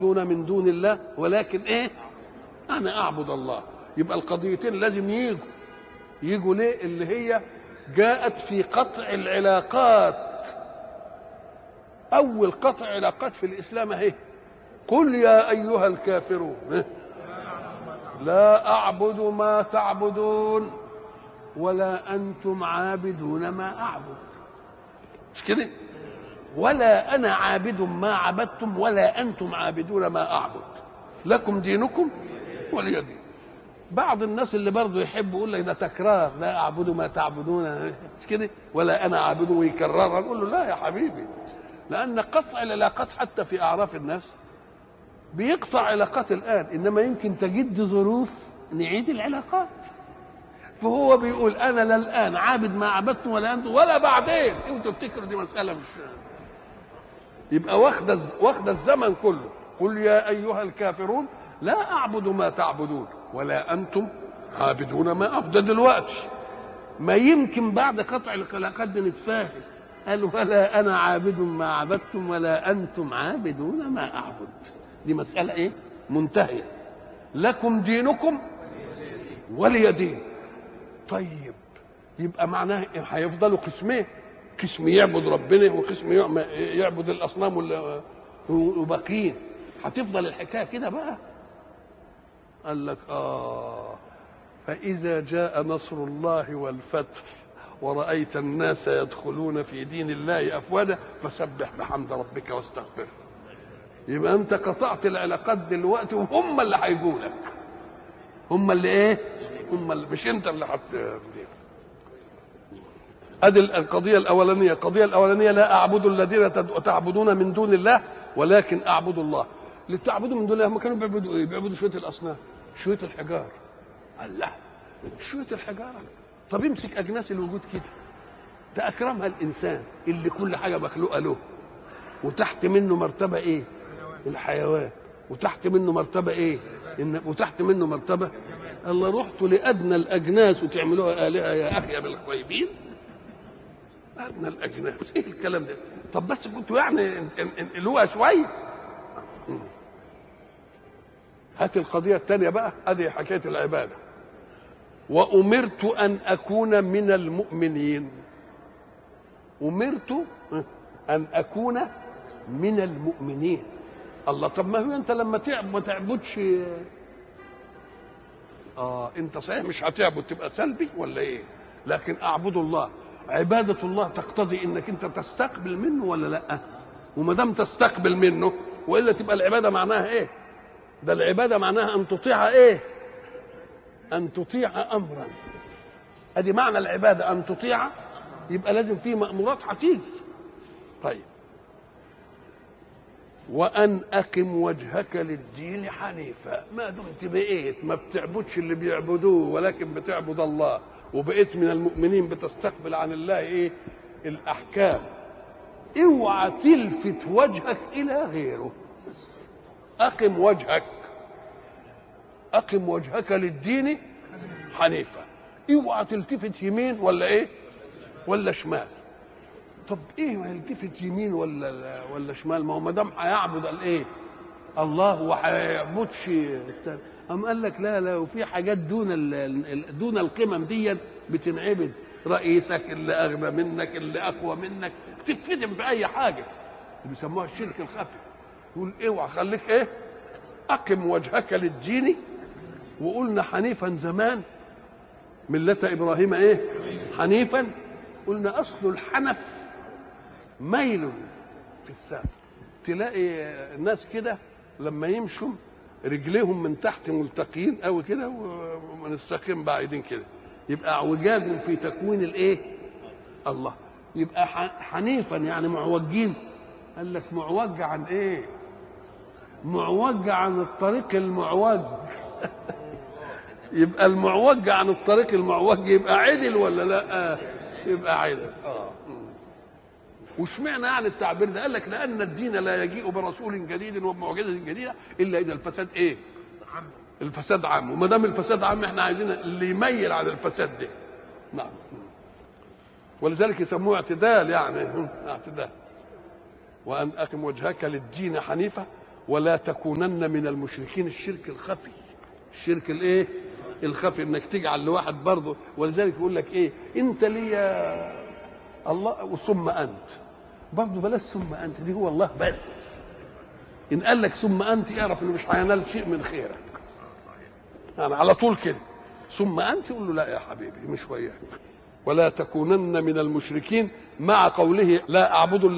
دون من دون الله ولكن ايه انا اعبد الله يبقى القضيتين لازم يجوا يجوا ليه اللي هي جاءت في قطع العلاقات اول قطع علاقات في الاسلام اهي قل يا ايها الكافرون إيه؟ لا اعبد ما تعبدون ولا انتم عابدون ما اعبد مش كده ولا انا عابد ما عبدتم ولا انتم عابدون ما اعبد لكم دينكم ولي دين بعض الناس اللي برضه يحب يقول لك ده تكرار لا اعبد ما تعبدون مش كده ولا انا عابد ويكررها نقول له لا يا حبيبي لان قطع العلاقات حتى في اعراف الناس بيقطع علاقات الان انما يمكن تجد ظروف نعيد العلاقات فهو بيقول انا لا الان عابد ما عبدتم ولا انتم ولا بعدين انتوا تفتكروا دي مساله مش يبقى واخده واخده الزمن كله قل يا ايها الكافرون لا اعبد ما تعبدون ولا انتم عابدون ما اعبد ده دلوقتي ما يمكن بعد قطع العلاقات دي نتفاهم قال ولا انا عابد ما عبدتم ولا انتم عابدون ما اعبد دي مساله ايه منتهيه لكم دينكم ولي دين طيب يبقى معناه هيفضلوا قسمين قسم يعبد ربنا وقسم يعبد الاصنام وباقيين هتفضل الحكايه كده بقى قال لك اه فاذا جاء نصر الله والفتح ورأيت الناس يدخلون في دين الله أفواجا فسبح بحمد ربك واستغفره يبقى أنت قطعت العلاقات دلوقتي وهم اللي هيجوا لك هم اللي إيه؟ هم اللي مش أنت اللي حت ادي القضيه الاولانيه القضيه الاولانيه لا اعبد الذين تعبدون من دون الله ولكن اعبد الله اللي تعبدوا من دون الله هم كانوا بيعبدوا ايه بيعبدوا شويه الاصنام شويه الحجار الله شويه الحجاره طب امسك اجناس الوجود كده ده اكرمها الانسان اللي كل حاجه مخلوقه له وتحت منه مرتبه ايه الحيوان وتحت منه مرتبه ايه إن وتحت منه مرتبه الله رحتوا لادنى الاجناس وتعملوها الهه يا اخي يا بالخيبين ادنى الاجناس ايه الكلام ده طب بس كنتوا يعني انقلوها شويه هات القضيه الثانيه بقى هذه حكايه العباده وامرت ان اكون من المؤمنين امرت ان اكون من المؤمنين الله طب ما هو انت لما تعب ما تعبدش اه انت صحيح مش هتعبد تبقى سلبي ولا ايه لكن اعبد الله عبادة الله تقتضي انك انت تستقبل منه ولا لا وما دام تستقبل منه والا تبقى العبادة معناها ايه ده العبادة معناها ان تطيع ايه ان تطيع امرا ادي معنى العبادة ان تطيع يبقى لازم في مأمورات هتيجي طيب وان اقم وجهك للدين حنيفا ما دمت بقيت ما بتعبدش اللي بيعبدوه ولكن بتعبد الله وبقيت من المؤمنين بتستقبل عن الله ايه الاحكام اوعى تلفت وجهك الى غيره اقم وجهك اقم وجهك للدين حنيفا اوعى تلتفت يمين ولا ايه ولا شمال طب ايه ما يلتفت يمين ولا ولا شمال ما هو ما دام هيعبد الايه الله وهيعبدش التاني أم قال لك لا لا وفي حاجات دون ال دون القمم دي بتنعبد رئيسك اللي اغنى منك اللي اقوى منك تتفتن في اي حاجه اللي بيسموها الشرك الخفي يقول اوعى خليك ايه اقم وجهك للدين وقلنا حنيفا زمان ملة ابراهيم ايه حنيفا قلنا اصل الحنف ميل في الساق تلاقي الناس كده لما يمشوا رجليهم من تحت ملتقين قوي كده ومن الساقين بعيدين كده يبقى اعوجاج في تكوين الايه الله يبقى حنيفا يعني معوجين قال لك معوج عن ايه معوج عن الطريق المعوج يبقى المعوج عن الطريق المعوج يبقى عدل ولا لا يبقى عدل اه واشمعنى يعني التعبير ده؟ قال لك لان الدين لا يجيء برسول جديد وبمعجزه جديده الا اذا الفساد ايه؟ الفساد عام وما دام الفساد عام احنا عايزين اللي يميل عن الفساد ده. نعم. ولذلك يسموه اعتدال يعني اعتدال. وان اقم وجهك للدين حنيفه ولا تكونن من المشركين الشرك الخفي الشرك الايه الخفي انك تجعل لواحد برضه ولذلك يقول لك ايه انت ليا الله ثم انت برضه بلاش ثم انت دي هو الله بس ان قال لك ثم انت اعرف انه مش هينال شيء من خيرك يعني على طول كده ثم انت يقول له لا يا حبيبي مش وياك ولا تكونن من المشركين مع قوله لا اعبد